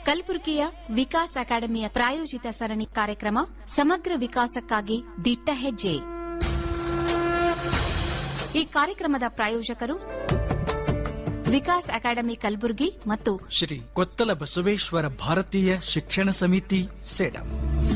ಕಲಬುರಗಿಯ ವಿಕಾಸ್ ಅಕಾಡೆಮಿಯ ಪ್ರಾಯೋಜಿತ ಸರಣಿ ಕಾರ್ಯಕ್ರಮ ಸಮಗ್ರ ವಿಕಾಸಕ್ಕಾಗಿ ದಿಟ್ಟ ಹೆಜ್ಜೆ ಈ ಕಾರ್ಯಕ್ರಮದ ಪ್ರಾಯೋಜಕರು ವಿಕಾಸ್ ಅಕಾಡೆಮಿ ಕಲಬುರಗಿ ಮತ್ತು ಶ್ರೀ ಕೊತ್ತಲ ಬಸವೇಶ್ವರ ಭಾರತೀಯ ಶಿಕ್ಷಣ ಸಮಿತಿ ಸೆಡಂ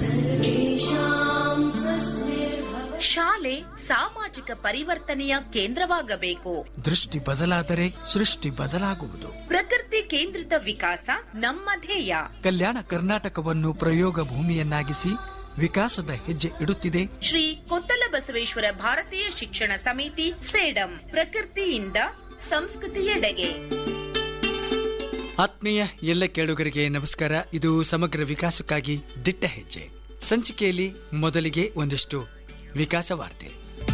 ಶಾಲೆ ಸಾಮಾಜಿಕ ಪರಿವರ್ತನೆಯ ಕೇಂದ್ರವಾಗಬೇಕು ದೃಷ್ಟಿ ಬದಲಾದರೆ ಸೃಷ್ಟಿ ಬದಲಾಗುವುದು ಪ್ರಕೃತಿ ಕೇಂದ್ರಿತ ವಿಕಾಸ ನಮ್ಮ ಧ್ಯೇಯ ಕಲ್ಯಾಣ ಕರ್ನಾಟಕವನ್ನು ಪ್ರಯೋಗ ಭೂಮಿಯನ್ನಾಗಿಸಿ ವಿಕಾಸದ ಹೆಜ್ಜೆ ಇಡುತ್ತಿದೆ ಶ್ರೀ ಕೊತ್ತಲ ಬಸವೇಶ್ವರ ಭಾರತೀಯ ಶಿಕ್ಷಣ ಸಮಿತಿ ಸೇಡಂ ಪ್ರಕೃತಿಯಿಂದ ಸಂಸ್ಕೃತಿಯೆಡೆಗೆ ಆತ್ಮೀಯ ಎಲ್ಲ ಕೇಳುಗರಿಗೆ ನಮಸ್ಕಾರ ಇದು ಸಮಗ್ರ ವಿಕಾಸಕ್ಕಾಗಿ ದಿಟ್ಟ ಹೆಜ್ಜೆ ಸಂಚಿಕೆಯಲ್ಲಿ ಮೊದಲಿಗೆ ಒಂದಿಷ್ಟು ವಿಕಾಸ ವಾರ್ತೆ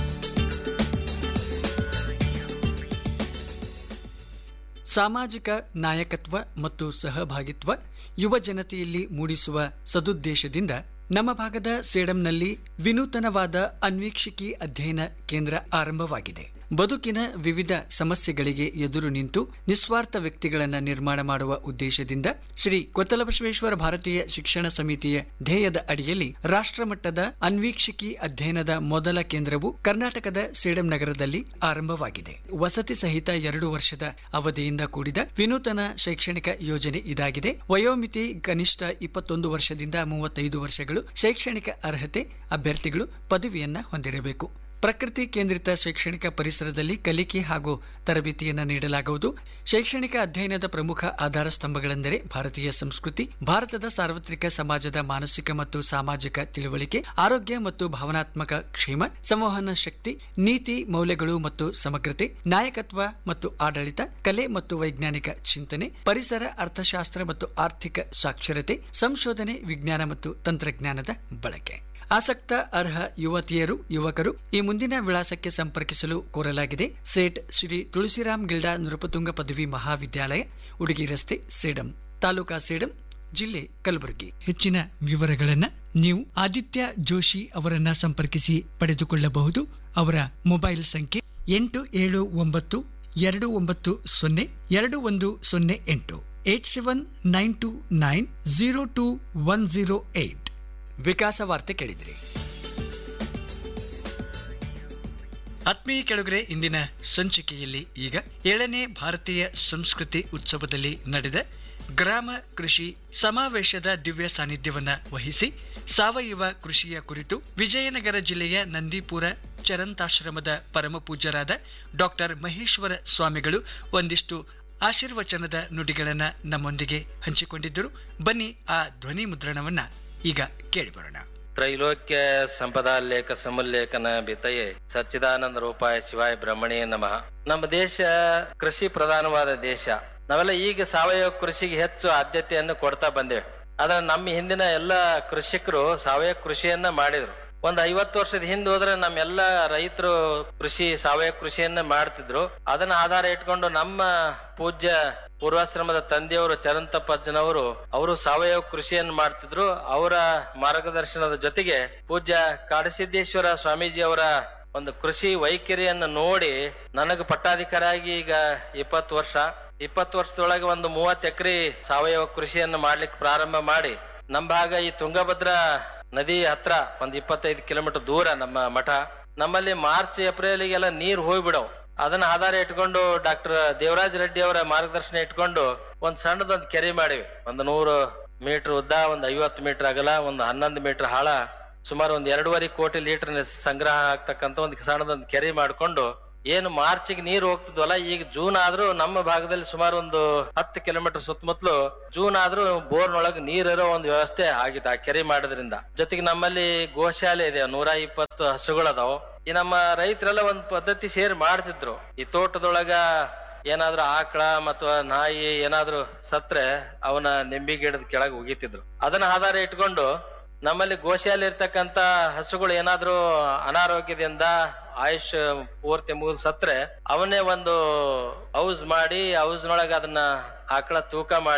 ಸಾಮಾಜಿಕ ನಾಯಕತ್ವ ಮತ್ತು ಸಹಭಾಗಿತ್ವ ಯುವ ಜನತೆಯಲ್ಲಿ ಮೂಡಿಸುವ ಸದುದ್ದೇಶದಿಂದ ನಮ್ಮ ಭಾಗದ ಸೇಡಂನಲ್ಲಿ ವಿನೂತನವಾದ ಅನ್ವೀಕ್ಷಿಕಿ ಅಧ್ಯಯನ ಕೇಂದ್ರ ಆರಂಭವಾಗಿದೆ ಬದುಕಿನ ವಿವಿಧ ಸಮಸ್ಯೆಗಳಿಗೆ ಎದುರು ನಿಂತು ನಿಸ್ವಾರ್ಥ ವ್ಯಕ್ತಿಗಳನ್ನು ನಿರ್ಮಾಣ ಮಾಡುವ ಉದ್ದೇಶದಿಂದ ಶ್ರೀ ಕೊತ್ತಲಬಸವೇಶ್ವರ ಭಾರತೀಯ ಶಿಕ್ಷಣ ಸಮಿತಿಯ ಧ್ಯೇಯದ ಅಡಿಯಲ್ಲಿ ರಾಷ್ಟ್ರಮಟ್ಟದ ಅನ್ವೀಕ್ಷಿಕಿ ಅಧ್ಯಯನದ ಮೊದಲ ಕೇಂದ್ರವು ಕರ್ನಾಟಕದ ಸೇಡಂ ನಗರದಲ್ಲಿ ಆರಂಭವಾಗಿದೆ ವಸತಿ ಸಹಿತ ಎರಡು ವರ್ಷದ ಅವಧಿಯಿಂದ ಕೂಡಿದ ವಿನೂತನ ಶೈಕ್ಷಣಿಕ ಯೋಜನೆ ಇದಾಗಿದೆ ವಯೋಮಿತಿ ಕನಿಷ್ಠ ಇಪ್ಪತ್ತೊಂದು ವರ್ಷದಿಂದ ಮೂವತ್ತೈದು ವರ್ಷಗಳು ಶೈಕ್ಷಣಿಕ ಅರ್ಹತೆ ಅಭ್ಯರ್ಥಿಗಳು ಪದವಿಯನ್ನ ಹೊಂದಿರಬೇಕು ಪ್ರಕೃತಿ ಕೇಂದ್ರಿತ ಶೈಕ್ಷಣಿಕ ಪರಿಸರದಲ್ಲಿ ಕಲಿಕೆ ಹಾಗೂ ತರಬೇತಿಯನ್ನು ನೀಡಲಾಗುವುದು ಶೈಕ್ಷಣಿಕ ಅಧ್ಯಯನದ ಪ್ರಮುಖ ಆಧಾರ ಸ್ತಂಭಗಳೆಂದರೆ ಭಾರತೀಯ ಸಂಸ್ಕೃತಿ ಭಾರತದ ಸಾರ್ವತ್ರಿಕ ಸಮಾಜದ ಮಾನಸಿಕ ಮತ್ತು ಸಾಮಾಜಿಕ ತಿಳುವಳಿಕೆ ಆರೋಗ್ಯ ಮತ್ತು ಭಾವನಾತ್ಮಕ ಕ್ಷೇಮ ಸಂವಹನ ಶಕ್ತಿ ನೀತಿ ಮೌಲ್ಯಗಳು ಮತ್ತು ಸಮಗ್ರತೆ ನಾಯಕತ್ವ ಮತ್ತು ಆಡಳಿತ ಕಲೆ ಮತ್ತು ವೈಜ್ಞಾನಿಕ ಚಿಂತನೆ ಪರಿಸರ ಅರ್ಥಶಾಸ್ತ್ರ ಮತ್ತು ಆರ್ಥಿಕ ಸಾಕ್ಷರತೆ ಸಂಶೋಧನೆ ವಿಜ್ಞಾನ ಮತ್ತು ತಂತ್ರಜ್ಞಾನದ ಬಳಕೆ ಆಸಕ್ತ ಅರ್ಹ ಯುವತಿಯರು ಯುವಕರು ಈ ಮುಂದಿನ ವಿಳಾಸಕ್ಕೆ ಸಂಪರ್ಕಿಸಲು ಕೋರಲಾಗಿದೆ ಸೇಟ್ ಶ್ರೀ ತುಳಸಿರಾಮ್ ಗಿಲ್ಡಾ ನೃಪತುಂಗ ಪದವಿ ಮಹಾವಿದ್ಯಾಲಯ ಉಡುಗಿ ರಸ್ತೆ ಸೇಡಂ ತಾಲೂಕಾ ಸೇಡಂ ಜಿಲ್ಲೆ ಕಲಬುರಗಿ ಹೆಚ್ಚಿನ ವಿವರಗಳನ್ನ ನೀವು ಆದಿತ್ಯ ಜೋಶಿ ಅವರನ್ನ ಸಂಪರ್ಕಿಸಿ ಪಡೆದುಕೊಳ್ಳಬಹುದು ಅವರ ಮೊಬೈಲ್ ಸಂಖ್ಯೆ ಎಂಟು ಏಳು ಒಂಬತ್ತು ಎರಡು ಒಂಬತ್ತು ಸೊನ್ನೆ ಎರಡು ಒಂದು ಸೊನ್ನೆ ಎಂಟು eight seven nine two nine zero two one zero eight ವಿಕಾಸ ವಾರ್ತೆ ಕೇಳಿದ್ರಿ ಆತ್ಮೀಯ ಕೆಳಗರೆ ಇಂದಿನ ಸಂಚಿಕೆಯಲ್ಲಿ ಈಗ ಏಳನೇ ಭಾರತೀಯ ಸಂಸ್ಕೃತಿ ಉತ್ಸವದಲ್ಲಿ ನಡೆದ ಗ್ರಾಮ ಕೃಷಿ ಸಮಾವೇಶದ ದಿವ್ಯ ಸಾನ್ನಿಧ್ಯವನ್ನ ವಹಿಸಿ ಸಾವಯವ ಕೃಷಿಯ ಕುರಿತು ವಿಜಯನಗರ ಜಿಲ್ಲೆಯ ನಂದಿಪುರ ಚರಂತಾಶ್ರಮದ ಪರಮಪೂಜ್ಯರಾದ ಡಾಕ್ಟರ್ ಮಹೇಶ್ವರ ಸ್ವಾಮಿಗಳು ಒಂದಿಷ್ಟು ಆಶೀರ್ವಚನದ ನುಡಿಗಳನ್ನ ನಮ್ಮೊಂದಿಗೆ ಹಂಚಿಕೊಂಡಿದ್ದರು ಬನ್ನಿ ಆ ಧ್ವನಿ ಮುದ್ರಣವನ್ನ ಈಗ ಕೇಳಿಬರೋಣ ತ್ರೈಲೋಕ್ಯ ಸಂಪದಾ ಲೇಖ ಸಮುಲ್ಲೇಖನ ಬಿತಯೇ ಸಚ್ಚಿದಾನಂದ ರೂಪಾಯ ಶಿವಾಯ ಬ್ರಹ್ಮಣೇ ನಮಃ ನಮ್ಮ ದೇಶ ಕೃಷಿ ಪ್ರಧಾನವಾದ ದೇಶ ನಾವೆಲ್ಲ ಈಗ ಸಾವಯವ ಕೃಷಿಗೆ ಹೆಚ್ಚು ಆದ್ಯತೆಯನ್ನು ಕೊಡ್ತಾ ಬಂದೇವೆ ಆದ್ರೆ ನಮ್ಮ ಹಿಂದಿನ ಎಲ್ಲ ಕೃಷಿಕರು ಸಾವಯವ ಕೃಷಿಯನ್ನ ಮಾಡಿದ್ರು ಒಂದ್ ಐವತ್ತು ವರ್ಷದ ಹಿಂದೆ ಹೋದ್ರೆ ನಮ್ಮೆಲ್ಲ ರೈತರು ಕೃಷಿ ಸಾವಯವ ಕೃಷಿಯನ್ನ ಮಾಡ್ತಿದ್ರು ಅದನ್ನ ಆಧಾರ ಇಟ್ಕೊಂಡು ನಮ್ಮ ಪೂಜ್ಯ ಪೂರ್ವಾಶ್ರಮದ ತಂದೆಯವರು ಚರಂತಪ್ಪಜ್ಜನವರು ಅವರು ಸಾವಯವ ಕೃಷಿಯನ್ನು ಮಾಡ್ತಿದ್ರು ಅವರ ಮಾರ್ಗದರ್ಶನದ ಜೊತೆಗೆ ಪೂಜ್ಯ ಕಾಡಸಿದ್ದೇಶ್ವರ ಸ್ವಾಮೀಜಿ ಅವರ ಒಂದು ಕೃಷಿ ವೈಖರಿಯನ್ನು ನೋಡಿ ನನಗೆ ಪಟ್ಟಾಧಿಕಾರಾಗಿ ಈಗ ಇಪ್ಪತ್ತು ವರ್ಷ ಇಪ್ಪತ್ತು ವರ್ಷದೊಳಗೆ ಒಂದು ಮೂವತ್ತು ಎಕರೆ ಸಾವಯವ ಕೃಷಿಯನ್ನು ಮಾಡ್ಲಿಕ್ಕೆ ಪ್ರಾರಂಭ ಮಾಡಿ ನಮ್ಮ ಭಾಗ ಈ ತುಂಗಭದ್ರಾ ನದಿ ಹತ್ರ ಒಂದ್ ಇಪ್ಪತ್ತೈದು ಕಿಲೋಮೀಟರ್ ದೂರ ನಮ್ಮ ಮಠ ನಮ್ಮಲ್ಲಿ ಮಾರ್ಚ್ ಏಪ್ರಿಲ್ಗೆಲ್ಲ ನೀರ್ ಹೋಗ್ಬಿಡವು ಅದನ್ನ ಆಧಾರ ಇಟ್ಕೊಂಡು ಡಾಕ್ಟರ್ ದೇವರಾಜ್ ರೆಡ್ಡಿ ಅವರ ಮಾರ್ಗದರ್ಶನ ಇಟ್ಕೊಂಡು ಒಂದ್ ಸಣ್ಣದೊಂದ್ ಕೆರೆ ಮಾಡಿವಿ ಒಂದು ನೂರು ಮೀಟರ್ ಉದ್ದ ಒಂದ್ ಐವತ್ತು ಮೀಟರ್ ಅಗಲ ಒಂದು ಹನ್ನೊಂದು ಮೀಟರ್ ಆಳ ಸುಮಾರು ಒಂದ್ ಎರಡೂವರೆ ಕೋಟಿ ಲೀಟರ್ ಸಂಗ್ರಹ ಆಗ್ತಕ್ಕಂತ ಒಂದು ಸಣ್ಣದೊಂದು ಕೆರೆ ಮಾಡ್ಕೊಂಡು ಏನು ಮಾರ್ಚ್ಗೆ ನೀರು ಹೋಗ್ತಿದ್ವಲ್ಲ ಈಗ ಜೂನ್ ಆದ್ರೂ ನಮ್ಮ ಭಾಗದಲ್ಲಿ ಸುಮಾರು ಒಂದು ಹತ್ತು ಕಿಲೋಮೀಟರ್ ಸುತ್ತಮುತ್ತಲು ಜೂನ್ ಆದ್ರೂ ಬೋರ್ನೊಳಗೆ ನೀರಿರೋ ಒಂದು ವ್ಯವಸ್ಥೆ ಆಗಿತ್ತು ಆ ಕೆರೆ ಮಾಡೋದ್ರಿಂದ ಜೊತೆಗೆ ನಮ್ಮಲ್ಲಿ ಗೋಶಾಲೆ ಇದೆ ನೂರ ಇಪ್ಪತ್ತು ಹಸುಗಳದಾವ್ ಈ ನಮ್ಮ ರೈತರೆಲ್ಲ ಒಂದ್ ಪದ್ಧತಿ ಸೇರಿ ಮಾಡ್ತಿದ್ರು ಈ ತೋಟದೊಳಗ ಏನಾದ್ರೂ ಆಕಳ ಅಥವಾ ನಾಯಿ ಏನಾದ್ರೂ ಸತ್ರೆ ಅವನ ನಿಂಬಿ ಗಿಡದ ಕೆಳಗೆ ಒಗಿತಿದ್ರು ಅದನ್ನ ಆಧಾರ ಇಟ್ಕೊಂಡು ನಮ್ಮಲ್ಲಿ ಗೋಶಾಲೆ ಇರ್ತಕ್ಕಂತ ಹಸುಗಳು ಏನಾದ್ರೂ ಅನಾರೋಗ್ಯದಿಂದ ಆಯುಷ್ ಪೂರ್ತಿ ಮುಗಿದ್ ಸತ್ರೆ ಅವನ್ನೇ ಒಂದು ಔಸ್ ಮಾಡಿ ಔಸ್ನೊಳಗ ಅದನ್ನ ಆಕಳ ತೂಕ ಮಾಡಿ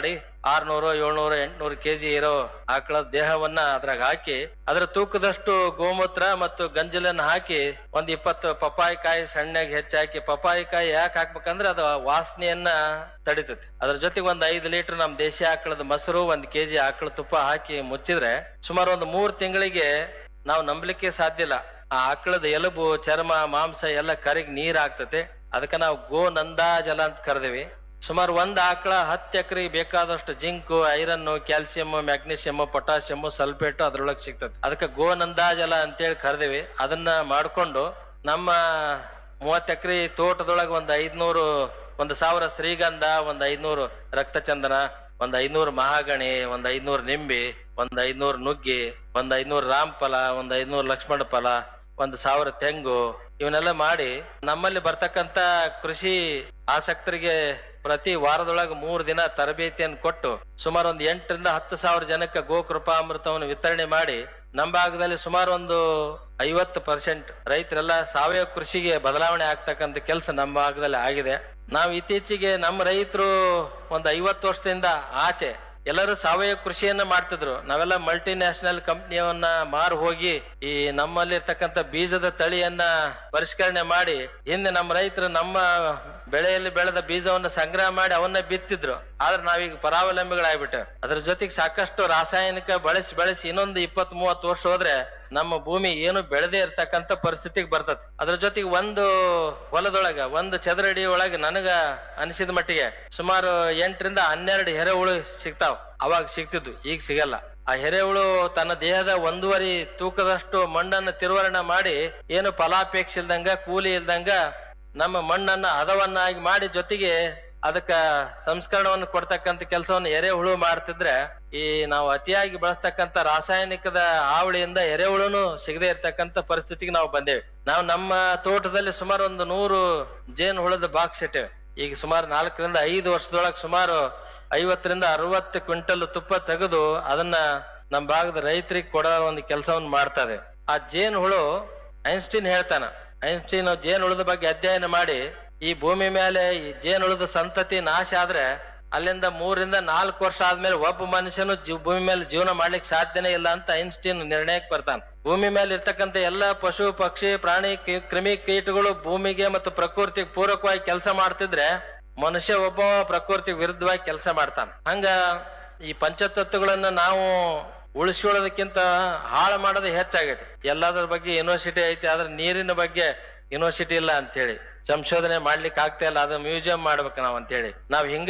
ಆರ್ನೂರು ಏಳ್ನೂರು ಎಂಟ್ನೂರು ಕೆಜಿ ಇರೋ ಆಕಳ ದೇಹವನ್ನ ಅದ್ರಾಗ ಹಾಕಿ ಅದರ ತೂಕದಷ್ಟು ಗೋಮೂತ್ರ ಮತ್ತು ಗಂಜಲನ್ನ ಹಾಕಿ ಒಂದ್ ಇಪ್ಪತ್ತು ಪಪ್ಪಾಯಿ ಕಾಯಿ ಸಣ್ಣಗೆ ಹೆಚ್ಚಾಕಿ ಪಪ್ಪಾಯಿ ಕಾಯಿ ಯಾಕೆ ಹಾಕ್ಬೇಕಂದ್ರೆ ಅದು ವಾಸನೆಯನ್ನ ತಡಿತೈತಿ ಅದ್ರ ಜೊತೆಗೆ ಒಂದ್ ಐದು ಲೀಟರ್ ನಮ್ ದೇಶಿ ಆಕಳದ ಮೊಸರು ಒಂದ್ ಕೆಜಿ ಆಕಳ ತುಪ್ಪ ಹಾಕಿ ಮುಚ್ಚಿದ್ರೆ ಸುಮಾರು ಒಂದು ಮೂರ್ ತಿಂಗಳಿಗೆ ನಾವು ನಂಬಲಿಕ್ಕೆ ಸಾಧ್ಯ ಇಲ್ಲ ಆ ಆಕಳದ ಎಲುಬು ಚರ್ಮ ಮಾಂಸ ಎಲ್ಲ ಕರಿಗ್ ನೀರ್ ಆಗ್ತತೆ ಅದಕ್ಕ ನಾವು ಗೋ ನಂದಾ ಜಲ ಅಂತ ಕರೆದಿವಿ ಸುಮಾರು ಒಂದ್ ಆಕಳ ಹತ್ತು ಎಕರೆ ಬೇಕಾದಷ್ಟು zinc iron calcium magnesium potassium sulphate ಅದ್ರೊಳಗೆ ಸಿಗ್ತದೆ ಅದಕ್ಕೆ ಗೋ ನಂದಾ ಜಲ ಅಂತೇಳಿ ಕರೆದಿವಿ ಅದನ್ನ ಮಾಡ್ಕೊಂಡು ನಮ್ಮ ಮೂವತ್ತು ಎಕರೆ ತೋಟದೊಳಗೆ ಒಂದ್ ಐದ್ನೂರು ಒಂದು ಸಾವಿರ ಶ್ರೀಗಂಧ ಒಂದ್ ಐದ್ನೂರು ರಕ್ತಚಂದನ ಒಂದ್ ಐದ್ನೂರು ಮಹಾಗಣಿ ಒಂದ್ ಐದ್ನೂರು ನಿಂಬಿ ಒಂದ್ ಐದ್ನೂರು ನುಗ್ಗಿ ಒಂದ್ ಐದ್ನೂರು ರಾಮಫಲ ಒಂದ್ ಐದ್ನೂರು ಲಕ್ಷ್ಮಣ ಫಲ ಒಂದ್ ಸಾವಿರ ತೆಂಗು ಇವನ್ನೆಲ್ಲ ಮಾಡಿ ನಮ್ಮಲ್ಲಿ ಬರ್ತಕ್ಕಂತ ಕೃಷಿ ಆಸಕ್ತರಿಗೆ ಪ್ರತಿ ವಾರದೊಳಗೆ ಮೂರು ದಿನ ತರಬೇತಿಯನ್ನು ಕೊಟ್ಟು ಸುಮಾರು ಒಂದು ಎಂಟರಿಂದ ಹತ್ತು ಸಾವಿರ ಜನಕ್ಕೆ ಗೋಕೃಪಾಮೃತವನ್ನು ವಿತರಣೆ ಮಾಡಿ ನಮ್ಮ ಭಾಗದಲ್ಲಿ ಸುಮಾರು ಒಂದು ಐವತ್ತು ಪರ್ಸೆಂಟ್ ರೈತರೆಲ್ಲ ಸಾವಯವ ಕೃಷಿಗೆ ಬದಲಾವಣೆ ಆಗ್ತಕ್ಕಂಥ ಕೆಲಸ ನಮ್ಮ ಭಾಗದಲ್ಲಿ ಆಗಿದೆ ನಾವು ಇತ್ತೀಚೆಗೆ ನಮ್ಮ ರೈತರು ಒಂದು ಐವತ್ತು ವರ್ಷದಿಂದ ಆಚೆ ಎಲ್ಲರೂ ಸಾವಯವ ಕೃಷಿಯನ್ನ ಮಾಡ್ತಿದ್ರು ನಾವೆಲ್ಲ ಮಲ್ಟಿ ನ್ಯಾಷನಲ್ ಕಂಪ್ನಿಯವನ್ನ ಮಾರು ಹೋಗಿ ಈ ನಮ್ಮಲ್ಲಿ ಇರ್ತಕ್ಕಂಥ ಬೀಜದ ತಳಿಯನ್ನ ಪರಿಷ್ಕರಣೆ ಮಾಡಿ ಹಿಂದೆ ನಮ್ಮ ರೈತರು ನಮ್ಮ ಬೆಳೆಯಲ್ಲಿ ಬೆಳೆದ ಬೀಜವನ್ನ ಸಂಗ್ರಹ ಮಾಡಿ ಅವನ್ನ ಬಿತ್ತಿದ್ರು ಆದ್ರೆ ನಾವೀಗ ಪರಾವಲಂಬಿಗಳಾಗ್ಬಿಟ್ಟೆ ಅದ್ರ ಜೊತೆಗೆ ಸಾಕಷ್ಟು ರಾಸಾಯನಿಕ ಬಳಸಿ ಬಳಸಿ ಇನ್ನೊಂದು ಇಪ್ಪತ್ ಮೂವತ್ತು ವರ್ಷ ಹೋದ್ರೆ ನಮ್ಮ ಭೂಮಿ ಏನು ಬೆಳೆದೇ ಇರ್ತಕ್ಕಂಥ ಪರಿಸ್ಥಿತಿಗೆ ಬರ್ತದೆ ಅದ್ರ ಜೊತೆಗೆ ಒಂದು ಹೊಲದೊಳಗ ಒಂದು ಚದರಡಿ ಒಳಗೆ ನನಗ ಅನಿಸಿದ ಮಟ್ಟಿಗೆ ಸುಮಾರು ಎಂಟರಿಂದ ಹನ್ನೆರಡು ಎರೆಹುಳು ಸಿಗ್ತಾವ್ ಅವಾಗ ಸಿಗ್ತಿದ್ವು ಈಗ ಸಿಗಲ್ಲ ಆ ಎರೆಹುಳು ತನ್ನ ದೇಹದ ಒಂದೂವರೆ ತೂಕದಷ್ಟು ಮಣ್ಣನ್ನು ತಿರುವರಣ ಮಾಡಿ ಏನು ಫಲಾಪೇಕ್ಷೆ ಇಲ್ದಂಗ ಕೂಲಿ ಇಲ್ದಂಗ ನಮ್ಮ ಮಣ್ಣನ್ನ ಹದವನ್ನಾಗಿ ಮಾಡಿ ಜೊತೆಗೆ ಅದಕ್ಕ ಸಂಸ್ಕರಣವನ್ನು ಕೊಡ್ತಕ್ಕಂತ ಕೆಲಸವನ್ನು ಎರೆಹುಳು ಮಾಡ್ತಿದ್ರೆ ಈ ನಾವು ಅತಿಯಾಗಿ ಬಳಸ್ತಕ್ಕಂತ ರಾಸಾಯನಿಕದ ಹಾವಳಿಯಿಂದ ಎರೆಹುಳುನು ಸಿಗದೆ ಇರ್ತಕ್ಕಂತ ಪರಿಸ್ಥಿತಿಗೆ ನಾವು ಬಂದೇವೆ ನಾವು ನಮ್ಮ ತೋಟದಲ್ಲಿ ಸುಮಾರು ಒಂದು ನೂರು ಜೇನು ಹುಳದ ಬಾಕ್ಸ್ ಇಟ್ಟೇವೆ ಈಗ ಸುಮಾರು ನಾಲ್ಕರಿಂದ ಐದು ವರ್ಷದೊಳಗೆ ಸುಮಾರು ಐವತ್ತರಿಂದ ಅರವತ್ತು ಕ್ವಿಂಟಲ್ ತುಪ್ಪ ತೆಗೆದು ಅದನ್ನ ನಮ್ಮ ಭಾಗದ ರೈತರಿಗೆ ಕೊಡೋ ಒಂದು ಕೆಲಸವನ್ನು ಮಾಡ್ತಾ ಇದೆ ಆ ಜೇನು ಹುಳು ಐನ್ಸ್ಟೀನ್ ಹೇಳ್ತಾನ ಐನ್ಸ್ಟೀನ್ ಜೇನು ಹುಳದ ಬಗ್ಗೆ ಅಧ್ಯಯನ ಮಾಡಿ ಈ ಭೂಮಿ ಮೇಲೆ ಈ ಜೇನುಳದ ಸಂತತಿ ನಾಶ ಆದ್ರೆ ಅಲ್ಲಿಂದ ಮೂರಿಂದ ನಾಲ್ಕು ವರ್ಷ ಆದ್ಮೇಲೆ ಒಬ್ಬ ಮನುಷ್ಯನು ಜೀವ ಭೂಮಿ ಮೇಲೆ ಜೀವನ ಮಾಡ್ಲಿಕ್ಕೆ ಸಾಧ್ಯನೇ ಇಲ್ಲ ಅಂತ ಐನ್ಸ್ಟೀನ್ ನಿರ್ಣಯಕ್ಕೆ ಬರ್ತಾನೆ ಭೂಮಿ ಮೇಲೆ ಇರ್ತಕ್ಕಂಥ ಎಲ್ಲಾ ಪಶು ಪಕ್ಷಿ ಪ್ರಾಣಿ ಕಿ- ಕ್ರಿಮಿ ಕೀಟಗಳು ಭೂಮಿಗೆ ಮತ್ತು ಪ್ರಕೃತಿಗೆ ಪೂರಕವಾಗಿ ಕೆಲಸ ಮಾಡ್ತಿದ್ರೆ ಮನುಷ್ಯ ಒಬ್ಬ ಪ್ರಕೃತಿಗೆ ವಿರುದ್ಧವಾಗಿ ಕೆಲಸ ಮಾಡ್ತಾನೆ ಹಂಗ ಈ ಪಂಚತತ್ವಗಳನ್ನ ನಾವು ಉಳಿಸ್ಕೊಳ್ಳೋದಕ್ಕಿಂತ ಹಾಳು ಮಾಡೋದು ಹೆಚ್ಚಾಗೈತೆ ಎಲ್ಲದ್ರ ಬಗ್ಗೆ ಯೂನಿವರ್ಸಿಟಿ ಐತಿ ಆದ್ರೆ ನೀರಿನ ಬಗ್ಗೆ ಯೂನಿವರ್ಸಿಟಿ ಇಲ್ಲ ಅಂತ ಹೇಳಿ ಸಂಶೋಧನೆ ಮಾಡ್ಲಿಕ್ಕೆ ಆಗ್ತಾ ಇಲ್ಲ ಅದು ಮ್ಯೂಸಿಯಂ ಮಾಡ್ಬೇಕು ನಾವ್ ಅಂತ ಹೇಳಿ ನಾವ್ ಹಿಂಗ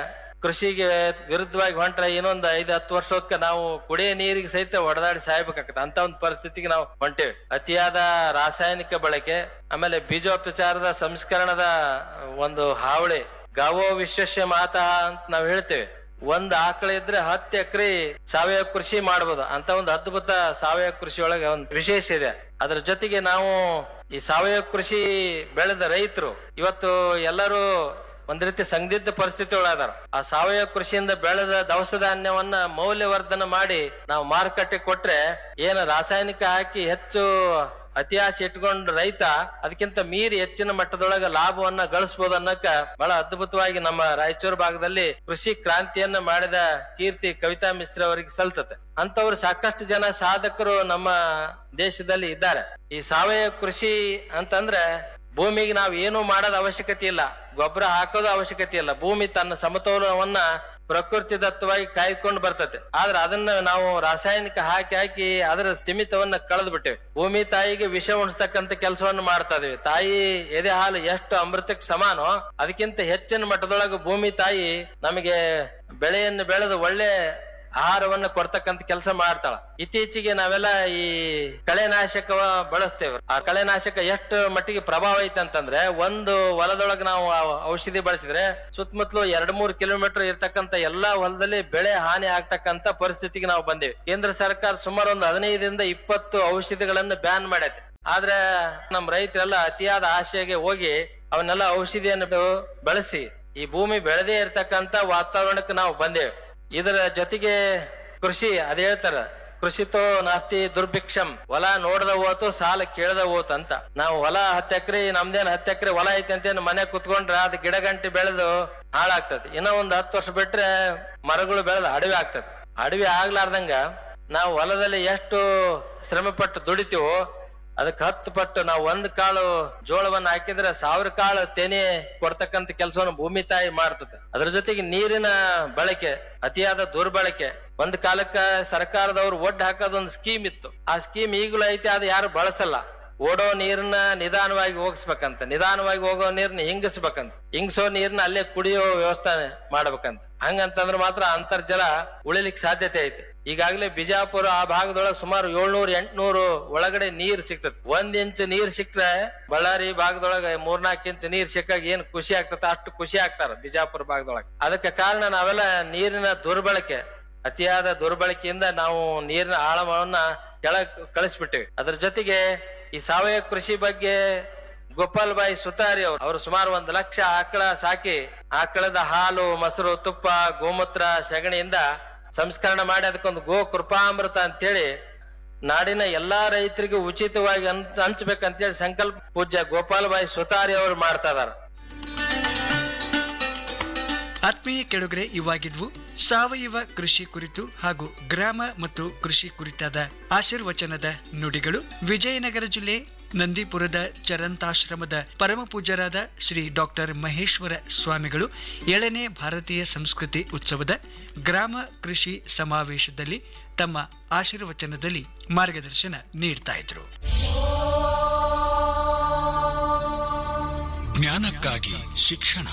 ಕೃಷಿಗೆ ವಿರುದ್ಧವಾಗಿ ಹೊಂಟ್ರೆ ಇನ್ನೊಂದ್ ಐದ್ ಹತ್ತು ವರ್ಷಕ್ಕೆ ನಾವು ಕುಡಿಯ ನೀರಿಗೆ ಸಹಿತ ಒಡೆದಾಡಿ ಸಾಯ್ಬೇಕಾಗತ್ತೆ ಅಂತ ಒಂದು ಪರಿಸ್ಥಿತಿಗೆ ನಾವು ಹೊಂಟೇವೆ ಅತಿಯಾದ ರಾಸಾಯನಿಕ ಬಳಕೆ ಆಮೇಲೆ ಬೀಜೋಪಚಾರದ ಸಂಸ್ಕರಣದ ಒಂದು ಹಾವಳಿ ಗಾವೋ ವಿಶ್ವಸ್ಯ ಮಾತಾ ಅಂತ ನಾವ್ ಹೇಳ್ತೇವೆ ಒಂದ್ ಆಕಳ ಇದ್ರೆ ಹತ್ತು ಎಕರೆ ಸಾವಯವ ಕೃಷಿ ಮಾಡ್ಬೋದು ಅಂತ ಒಂದು ಅದ್ಭುತ ಸಾವಯವ ಕೃಷಿ ಒಳಗೆ ಒಂದು ವಿಶೇಷ ಇದೆ ಅದ್ರ ಜೊತೆಗೆ ನಾವು ಈ ಸಾವಯವ ಕೃಷಿ ಬೆಳೆದ ರೈತರು ಇವತ್ತು ಎಲ್ಲರೂ ಒಂದ್ ರೀತಿ ಸಂದಿಗ್ಧ ಪರಿಸ್ಥಿತಿ ಒಳಗಾರ ಆ ಸಾವಯವ ಕೃಷಿಯಿಂದ ಬೆಳೆದ ದವಸ ಧಾನ್ಯವನ್ನ ಮೌಲ್ಯವರ್ಧನ ಮಾಡಿ ನಾವು ಮಾರುಕಟ್ಟೆ ಕೊಟ್ರೆ ಏನು ರಾಸಾಯನಿಕ ಹಾಕಿ ಹೆಚ್ಚು ಅತಿಯಾಸೆ ಇಟ್ಕೊಂಡ್ ರೈತ ಅದಕ್ಕಿಂತ ಮೀರಿ ಹೆಚ್ಚಿನ ಮಟ್ಟದೊಳಗ ಲಾಭವನ್ನ ಗಳಿಸಬಹುದು ಅನ್ನಕ ಬಹಳ ಅದ್ಭುತವಾಗಿ ನಮ್ಮ ರಾಯಚೂರು ಭಾಗದಲ್ಲಿ ಕೃಷಿ ಕ್ರಾಂತಿಯನ್ನ ಮಾಡಿದ ಕೀರ್ತಿ ಕವಿತಾ ಮಿಶ್ರ ಅವರಿಗೆ ಸಲ್ತತೆ ಅಂತವ್ರು ಸಾಕಷ್ಟು ಜನ ಸಾಧಕರು ನಮ್ಮ ದೇಶದಲ್ಲಿ ಇದ್ದಾರೆ ಈ ಸಾವಯವ ಕೃಷಿ ಅಂತಂದ್ರೆ ಭೂಮಿಗೆ ನಾವು ಏನು ಮಾಡೋದ ಅವಶ್ಯಕತೆ ಇಲ್ಲ ಗೊಬ್ಬರ ಹಾಕೋದು ಅವಶ್ಯಕತೆ ಇಲ್ಲ ಭೂಮಿ ತನ್ನ ಸಮತೋಲನವನ್ನ ಪ್ರಕೃತಿ ದತ್ತವಾಗಿ ಕಾಯ್ಕೊಂಡು ಬರ್ತತೆ ಆದ್ರೆ ಅದನ್ನ ನಾವು ರಾಸಾಯನಿಕ ಹಾಕಿ ಹಾಕಿ ಅದರ ಸ್ಥಿಮಿತವನ್ನ ಕಳೆದು ಬಿಟ್ಟೇವೆ ಭೂಮಿ ತಾಯಿಗೆ ವಿಷ ಉಣಿಸ್ತಕ್ಕಂತ ಕೆಲಸವನ್ನು ಮಾಡ್ತಾ ಇದೀವಿ ತಾಯಿ ಎದೆ ಹಾಲು ಎಷ್ಟು ಅಮೃತಕ್ಕೆ ಸಮಾನೋ ಅದಕ್ಕಿಂತ ಹೆಚ್ಚಿನ ಮಟ್ಟದೊಳಗೆ ಭೂಮಿ ತಾಯಿ ನಮಗೆ ಬೆಳೆಯನ್ನು ಬೆಳೆದು ಒಳ್ಳೆ ಆಹಾರವನ್ನ ಕೊಡ್ತಕ್ಕಂತ ಕೆಲಸ ಮಾಡ್ತಾಳ ಇತ್ತೀಚೆಗೆ ನಾವೆಲ್ಲ ಈ ಕಳೆನಾಶಕ ಬಳಸ್ತೇವೆ ಆ ಕಳೆನಾಶಕ ಎಷ್ಟು ಮಟ್ಟಿಗೆ ಪ್ರಭಾವ ಐತೆ ಅಂತಂದ್ರೆ ಒಂದು ಹೊಲದೊಳಗ ನಾವು ಆ ಔಷಧಿ ಬಳಸಿದ್ರೆ ಸುತ್ತಮುತ್ತಲು ಎರಡ್ ಮೂರ್ ಕಿಲೋಮೀಟರ್ ಇರ್ತಕ್ಕಂತ ಎಲ್ಲಾ ಹೊಲದಲ್ಲಿ ಬೆಳೆ ಹಾನಿ ಆಗ್ತಕ್ಕಂತ ಪರಿಸ್ಥಿತಿಗೆ ನಾವು ಬಂದೇವೆ ಕೇಂದ್ರ ಸರ್ಕಾರ ಸುಮಾರು ಒಂದು ಹದಿನೈದರಿಂದ ಇಪ್ಪತ್ತು ಔಷಧಿಗಳನ್ನ ಬ್ಯಾನ್ ಮಾಡೈತೆ ಆದ್ರೆ ನಮ್ ರೈತರೆಲ್ಲ ಅತಿಯಾದ ಆಶೆಗೆ ಹೋಗಿ ಅವನ್ನೆಲ್ಲ ಔಷಧಿಯನ್ನು ಬಳಸಿ ಈ ಭೂಮಿ ಬೆಳೆದೇ ಇರ್ತಕ್ಕಂತ ವಾತಾವರಣಕ್ಕೆ ನಾವು ಬಂದೇವೆ ಇದರ ಜೊತೆಗೆ ಕೃಷಿ ಅದ್ ಹೇಳ್ತಾರ ಕೃಷಿತೋ ನಾಸ್ತಿ ದುರ್ಭಿಕ್ಷಂ ಹೊಲ ನೋಡ್ದ ಹೋತು ಸಾಲ ಕೇಳ್ದ ಹೋತು ಅಂತ ನಾವು ಹೊಲ ಹತ್ತು ಎಕರೆ ನಮ್ದೇನ್ ಹತ್ತು ಎಕರೆ ಹೊಲ ಐತೆ ಅಂತೇನು ಮನೆ ಕುತ್ಕೊಂಡ್ರ ಅದ್ ಗಿಡ ಗಂಟಿ ಬೆಳೆದು ಹಾಳಾಗ್ತದೆ ಇನ್ನ ಒಂದ್ ಹತ್ತು ವರ್ಷ ಬಿಟ್ರೆ ಮರಗಳು ಬೆಳೆದ ಅಡವಿ ಆಗ್ತದೆ ಅಡವಿ ಆಗ್ಲಾರ್ದಂಗ ನಾವು ಹೊಲದಲ್ಲಿ ಎಷ್ಟು ಶ್ರಮ ಪಟ್ಟು ದುಡಿತೀವೋ ಅದಕ್ಕೆ ಹತ್ತು ಪಟ್ಟು ನಾವು ಒಂದ್ ಕಾಳು ಜೋಳವನ್ನ ಹಾಕಿದ್ರೆ ಸಾವಿರ ಕಾಳು ತೆನೆ ಕೊಡ್ತಕ್ಕಂತ ಕೆಲಸವನ್ನು ಭೂಮಿ ತಾಯಿ ಮಾಡ್ತದೆ ಅದ್ರ ಜೊತೆಗೆ ನೀರಿನ ಬಳಕೆ ಅತಿಯಾದ ದುರ್ಬಳಕೆ ಒಂದ್ ಕಾಲಕ್ಕ ಸರ್ಕಾರದವ್ರು ಒಡ್ಡು ಹಾಕೋದೊಂದು ಸ್ಕೀಮ್ ಇತ್ತು ಆ ಸ್ಕೀಮ್ ಈಗಲೂ ಐತೆ ಅದು ಯಾರು ಬಳಸಲ್ಲ ಓಡೋ ನೀರನ್ನ ನಿಧಾನವಾಗಿ ಹೋಗಿಸ್ಬೇಕಂತ ನಿಧಾನವಾಗಿ ಹೋಗೋ ನೀರ್ನ ಹಿಂಗಿಸ್ಬೇಕಂತ ಹಿಂಗ್ಸೋ ನೀರ್ನ ಅಲ್ಲೇ ಕುಡಿಯೋ ವ್ಯವಸ್ಥೆ ಮಾಡ್ಬೇಕಂತ ಹಂಗಂತಂದ್ರೆ ಮಾತ್ರ ಅಂತರ್ಜಲ ಉಳಿಲಿಕ್ಕೆ ಸಾಧ್ಯತೆ ಐತೆ ಈಗಾಗಲೇ ಬಿಜಾಪುರ ಆ ಭಾಗದೊಳಗೆ ಸುಮಾರು ಏಳ್ನೂರು ಎಂಟ್ನೂರು ಒಳಗಡೆ ನೀರ್ ಸಿಗ್ತದೆ ಒಂದ್ ಇಂಚ್ ನೀರ್ ಸಿಕ್ಕ್ರೆ ಬಳ್ಳಾರಿ ಭಾಗದೊಳಗೆ ಮೂರ್ನಾಲ್ಕು ಇಂಚ್ ನೀರ್ ಸಿಕ್ಕಾಗ ಏನ್ ಖುಷಿ ಆಗ್ತದ ಅಷ್ಟು ಖುಷಿ ಆಗ್ತಾರ ಬಿಜಾಪುರ ಭಾಗದೊಳಗೆ ಅದಕ್ಕೆ ಕಾರಣ ನಾವೆಲ್ಲ ನೀರಿನ ದುರ್ಬಳಕೆ ಅತಿಯಾದ ದುರ್ಬಳಕೆಯಿಂದ ನಾವು ನೀರಿನ ಆಳವನ್ನ ಕೆಳಗ್ ಕಳಿಸ್ಬಿಟ್ಟಿವಿ ಅದ್ರ ಜೊತೆಗೆ ಈ ಸಾವಯವ ಕೃಷಿ ಬಗ್ಗೆ ಗೋಪಾಲ್ ಬಾಯಿ ಸುತಾರಿ ಅವರು ಅವರು ಸುಮಾರು ಒಂದು ಲಕ್ಷ ಆಕಳ ಸಾಕಿ ಆಕಳದ ಹಾಲು ಮೊಸರು ತುಪ್ಪ ಗೋಮೂತ್ರ ಸಗಣಿಯಿಂದ ಸಂಸ್ಕರಣೆ ಮಾಡಿ ಅದಕ್ಕೊಂದು ಗೋ ಕೃಪಾಮೃತ ಅಂತೇಳಿ ನಾಡಿನ ಎಲ್ಲಾ ರೈತರಿಗೂ ಉಚಿತವಾಗಿ ಹಂಚ್ ಹಂಚ್ಬೇಕಂತೇಳಿ ಸಂಕಲ್ಪ ಪೂಜ್ಯ ಗೋಪಾಲ್ ಬಾಯಿ ಸುತಾರಿ ಅವರು ಮಾಡ್ತಾ ಇದಾರ ಆತ್ಮೀಯ ಕೆಳಗರೆ ಇವಾಗಿದ್ವು ಸಾವಯವ ಕೃಷಿ ಕುರಿತು ಹಾಗೂ ಗ್ರಾಮ ಮತ್ತು ಕೃಷಿ ಕುರಿತಾದ ಆಶೀರ್ವಚನದ ನುಡಿಗಳು ವಿಜಯನಗರ ಜಿಲ್ಲೆ ನಂದಿಪುರದ ಚರಂತಾಶ್ರಮದ ಪರಮ ಪೂಜ್ಯರಾದ ಶ್ರೀ ಡಾಕ್ಟರ್ ಮಹೇಶ್ವರ ಸ್ವಾಮಿಗಳು ಏಳನೇ ಭಾರತೀಯ ಸಂಸ್ಕೃತಿ ಉತ್ಸವದ ಗ್ರಾಮ ಕೃಷಿ ಸಮಾವೇಶದಲ್ಲಿ ತಮ್ಮ ಆಶೀರ್ವಚನದಲ್ಲಿ ಮಾರ್ಗದರ್ಶನ ನೀಡ್ತಾ ಇದ್ರು ಜ್ಞಾನಕ್ಕಾಗಿ ಶಿಕ್ಷಣ